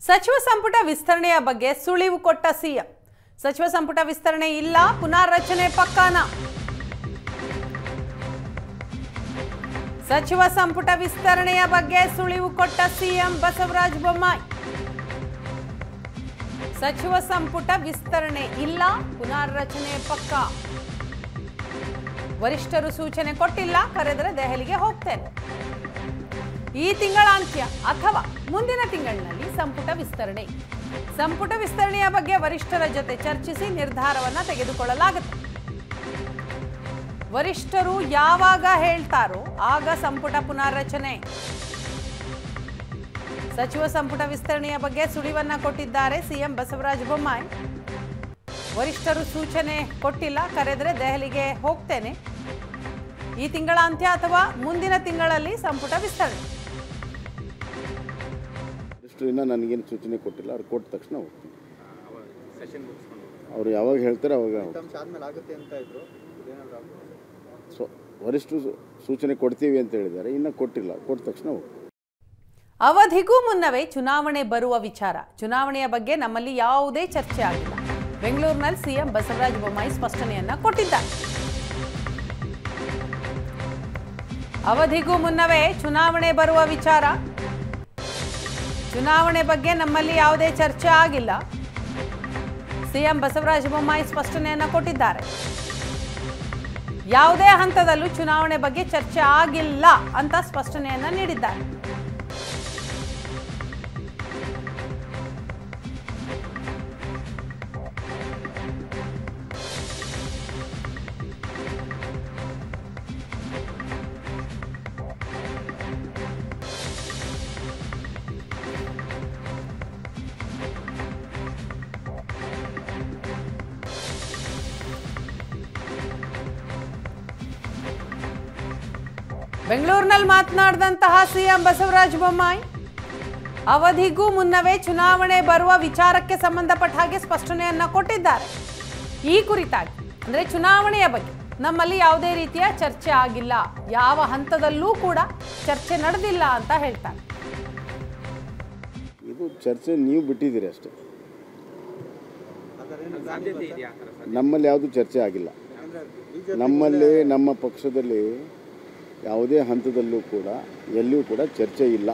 ಸಚಿವ ಸಂಪುಟ ವಿಸ್ತರಣೆಯ ಬಗ್ಗೆ ಸುಳಿವು ಕೊಟ್ಟ ಸಿಎಂ ಸಚಿವ ಸಂಪುಟ ವಿಸ್ತರಣೆ ಇಲ್ಲ ಪುನಾರಚನೆ ಪಕ್ಕಾನ ಸಚಿವ ಸಂಪುಟ ವಿಸ್ತರಣೆಯ ಬಗ್ಗೆ ಸುಳಿವು ಕೊಟ್ಟ ಸಿಎಂ ಬಸವರಾಜ ಬೊಮ್ಮಾಯಿ ಸಚಿವ ಸಂಪುಟ ವಿಸ್ತರಣೆ ಇಲ್ಲ ಪುನಾರಚನೆ ಪಕ್ಕ ವರಿಷ್ಠರು ಸೂಚನೆ ಕೊಟ್ಟಿಲ್ಲ ಕರೆದರೆ ದೆಹಲಿಗೆ ಹೋಗ್ತೇನೆ ಈ ತಿಂಗಳಾಂತ್ಯ ಅಥವಾ ಮುಂದಿನ ತಿಂಗಳಿನಲ್ಲಿ ಸಂಪುಟ ವಿಸ್ತರಣೆ ಸಂಪುಟ ವಿಸ್ತರಣೆಯ ಬಗ್ಗೆ ವರಿಷ್ಠರ ಜೊತೆ ಚರ್ಚಿಸಿ ನಿರ್ಧಾರವನ್ನ ತೆಗೆದುಕೊಳ್ಳಲಾಗುತ್ತೆ ವರಿಷ್ಠರು ಯಾವಾಗ ಹೇಳ್ತಾರೋ ಆಗ ಸಂಪುಟ ಪುನಾರಚನೆ ಸಚಿವ ಸಂಪುಟ ವಿಸ್ತರಣೆಯ ಬಗ್ಗೆ ಸುಳಿವನ್ನ ಕೊಟ್ಟಿದ್ದಾರೆ ಸಿಎಂ ಬಸವರಾಜ ಬೊಮ್ಮಾಯಿ ವರಿಷ್ಠರು ಸೂಚನೆ ಕೊಟ್ಟಿಲ್ಲ ಕರೆದರೆ ದೆಹಲಿಗೆ ಹೋಗ್ತೇನೆ ಈ ತಿಂಗಳಾಂತ್ಯ ಅಥವಾ ಮುಂದಿನ ತಿಂಗಳಲ್ಲಿ ಸಂಪುಟ ವಿಸ್ತರಣೆ ಇಷ್ಟು ಇನ್ನೂ ನನಗೇನು ಸೂಚನೆ ಕೊಟ್ಟಿಲ್ಲ ಅವ್ರು ಕೊಟ್ಟ ತಕ್ಷಣ ಹೋಗ್ತೀನಿ ಅವ್ರು ಯಾವಾಗ ಹೇಳ್ತಾರೆ ಅವಾಗ ಹೋಗ್ತೀನಿ. ಫಲಿತಾಂಶ ಆದ್ಮೇಲೆ ಆಗುತ್ತೆ ಅಂತ ಇದ್ರು ಇದೇನಾದ್ರು ಆಗುತ್ತೆ ಸೊ ವರಿಷ್ಠರು ಸೂ- ಸೂಚನೆ ಕೊಡ್ತೀವಿ ಅಂತ ಹೇಳಿದ್ದಾರೆ ಇನ್ನೂ ಕೊಟ್ಟಿಲ್ಲ ಕೊಟ್ಟ ತಕ್ಷಣ ಹೋಗ್ತೀನಿ ಅವಧಿಗೂ ಮುನ್ನವೇ ಚುನಾವಣೆ ಬರುವ ವಿಚಾರ ಚುನಾವಣೆಯ ಬಗ್ಗೆ ನಮ್ಮಲ್ಲಿ ಯಾವುದೇ ಚರ್ಚೆ ಆಗಿಲ್ಲ ಬೆಂಗಳೂರಿನಲ್ಲಿ ಸಿಎಂ ಬಸವರಾಜ ಬೊಮ್ಮಾಯಿ ಸ್ಪಷ್ಟನೆಯನ್ನ ಕೊಟ್ಟಿದ್ದಾರೆ ಅವಧಿಗೂ ಮುನ್ನವೇ ಚುನಾವಣೆ ಬರುವ ವಿಚಾರ ಚುನಾವಣೆ ಬಗ್ಗೆ ನಮ್ಮಲ್ಲಿ ಯಾವುದೇ ಚರ್ಚೆ ಆಗಿಲ್ಲ ಸಿಎಂ ಬಸವರಾಜ ಬೊಮ್ಮಾಯಿ ಸ್ಪಷ್ಟನೆಯನ್ನ ಕೊಟ್ಟಿದ್ದಾರೆ ಯಾವುದೇ ಹಂತದಲ್ಲೂ ಚುನಾವಣೆ ಬಗ್ಗೆ ಚರ್ಚೆ ಆಗಿಲ್ಲ ಅಂತ ಸ್ಪಷ್ಟನೆಯನ್ನ ನೀಡಿದ್ದಾರೆ ಬೆಂಗಳೂರಿನಲ್ಲಿ ಮಾತನಾಡಿದಂತಹ ಸಿಎಂ ಬಸವರಾಜ ಬೊಮ್ಮಾಯಿ ಅವಧಿಗೂ ಮುನ್ನವೇ ಚುನಾವಣೆ ಬರುವ ವಿಚಾರಕ್ಕೆ ಸಂಬಂಧಪಟ್ಟ ಹಾಗೆ ಸ್ಪಷ್ಟನೆಯನ್ನ ಕೊಟ್ಟಿದ್ದಾರೆ ಈ ಕುರಿತಾಗಿ ಅಂದ್ರೆ ಚುನಾವಣೆಯ ಬಗ್ಗೆ ನಮ್ಮಲ್ಲಿ ಯಾವುದೇ ರೀತಿಯ ಚರ್ಚೆ ಆಗಿಲ್ಲ ಯಾವ ಹಂತದಲ್ಲೂ ಕೂಡ ಚರ್ಚೆ ನಡೆದಿಲ್ಲ ಅಂತ ಹೇಳ್ತಾರೆ ಇದು ಚರ್ಚೆ ನೀವು ಬಿಟ್ಟಿದ್ದೀರಿ ಅಷ್ಟೇ ನಮ್ಮಲ್ಲಿ ಯಾವುದು ಚರ್ಚೆ ಆಗಿಲ್ಲ ನಮ್ಮಲ್ಲಿ ನಮ್ಮ ಪಕ್ಷದಲ್ಲಿ ಯಾವುದೇ ಹಂತದಲ್ಲೂ ಕೂಡ ಎಲ್ಲಿಯೂ ಕೂಡ ಚರ್ಚೆ ಇಲ್ಲ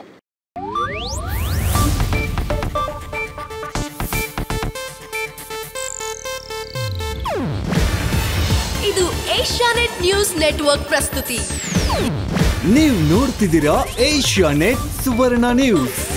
ಇದು ಏಷ್ಯಾನೆಟ್ ನ್ಯೂಸ್ ನೆಟ್ವರ್ಕ್ ಪ್ರಸ್ತುತಿ ನೀವು ನೋಡ್ತಿದ್ದೀರಾ ಏಷ್ಯಾ ನೆಟ್ ಸುವರ್ಣ ನ್ಯೂಸ್